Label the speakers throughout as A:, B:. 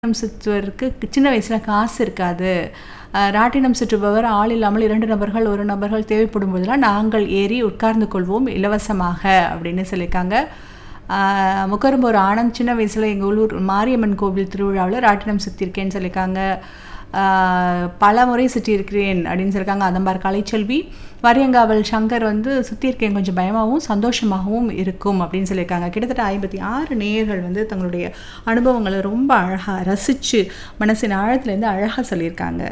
A: ராட்டினம் சுற்றுவதற்கு சின்ன வயசில் காசு இருக்காது அஹ், ராட்டினம் சுற்றுபவர் ஆள் இல்லாமல் இரண்டு நபர்கள் ஒரு நபர்கள் தேவைப்படும் போதெல்லாம் நாங்கள் ஏறி உட்கார்ந்து கொள்வோம் இலவசமாக அப்படின்னு சொல்லியிருக்காங்க அஹ், முக்கரும்பூர் ஆனந்த் சின்ன வயசில் எங்கள் உள்ளூர் மாரியம்மன் கோவில் திருவிழாவில் ராட்டினம் சுற்றிருக்கேன்னு சொல்லியிருக்காங்க ஆஹ் பல முறை சுற்றியிருக்கிறேன் அப்படின்னு சொல்லியிருக்காங்க அதம்பார் கலைச்செல்வி வரியங்காவல் சங்கர் வந்து சுற்றியிருக்கேன் கொஞ்சம் பயமாகவும் சந்தோஷமாகவும் இருக்கும் அப்படின்னு சொல்லியிருக்காங்க கிட்டத்தட்ட ஐம்பத்தி ஆறு நேயர்கள் வந்து தங்களுடைய அனுபவங்களை ரொம்ப அழகாக ரசித்து மனசின் ஆழத்துலேருந்து அழகாக சொல்லியிருக்காங்க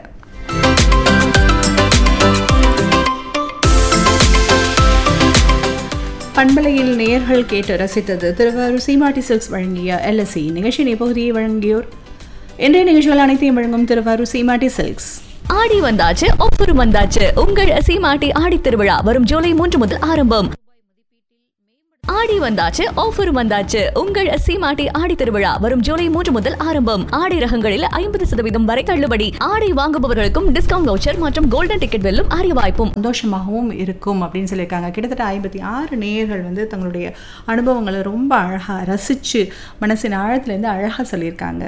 A: பண்பலையில் நேயர்கள் கேட்டு ரசித்தது திருவாரூர் சீமாட்டி சில்க்ஸ் வழங்கிய எல்எஸ்சி நிகழ்ச்சியின் இப்பகுதியை வழங்கியோர் இன்றைய நிகழ்ச்சிகள் அனைத்தையும் வழங்கும் திருவாரூர் சீமாட்டி சில்க்ஸ்
B: ஆடி வந்தாச்சு ஆஃபர் வந்தாச்சு உங்கள் சீமாட்டி ஆடி திருவிழா வரும் ஜூலை மூன்று முதல் ஆரம்பம் ஆடி வந்தாச்சு ஆஃபர் வந்தாச்சு உங்கள் சீமாட்டி ஆடி திருவிழா வரும் ஜூலை மூன்று முதல் ஆரம்பம் ஆடி ரகங்களில் ஐம்பது சதவீதம் வரை தள்ளுபடி ஆடை வாங்குபவர்களுக்கும் டிஸ்கவுண்ட் வவுச்சர் மற்றும் கோல்டன் டிக்கெட் வெல்லும் அரிய வாய்ப்பும்
A: சந்தோஷமாகவும் இருக்கும் அப்படின்னு சொல்லியிருக்காங்க கிட்டத்தட்ட ஐம்பத்தி ஆறு நேயர்கள் வந்து தங்களுடைய அனுபவங்களை ரொம்ப அழகாக ரசித்து மனசின் ஆழத்துலேருந்து அழகாக சொல்லியிருக்காங்க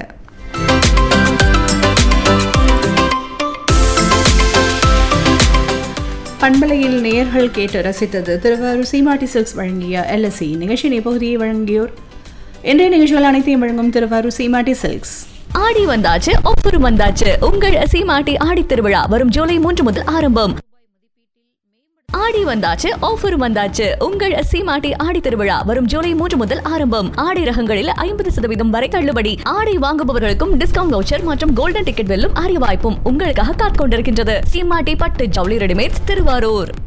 A: பண்பலையில் நேயர்கள் கேட்டு ரசித்தது திருவாரூர் சீமாட்டி சில்க்ஸ் வழங்கிய எல்எஸ்சி நிகழ்ச்சியின் இப்பகுதியை வழங்கியோர் இன்றைய நிகழ்ச்சிகள் அனைத்தையும் வழங்கும் திருவாரூர் சீமாட்டி சில்க்ஸ்
B: ஆடி வந்தாச்சு ஆஃபர் வந்தாச்சு உங்கள் சீமாட்டி ஆடி திருவிழா வரும் ஜூலை மூன்று முதல் ஆரம்பம் ஆடி வந்தாச்சு ஆஃபர் வந்தாச்சு உங்கள் சீமாட்டி ஆடி திருவிழா வரும் ஜூலை மூன்று முதல் ஆரம்பம் ஆடை ரகங்களில் ஐம்பது சதவீதம் வரை தள்ளுபடி ஆடை வாங்குபவர்களுக்கும் டிஸ்கவுண்ட் வவுச்சர் மற்றும் கோல்டன் டிக்கெட் வெல்லும் அரிய வாய்ப்பும் உங்களுக்காக காத்துக் கொண்டிருக்கின்றது சீமாட்டி பட்டு ஜவுளி ரெடிமேட்ஸ் திருவாரூர்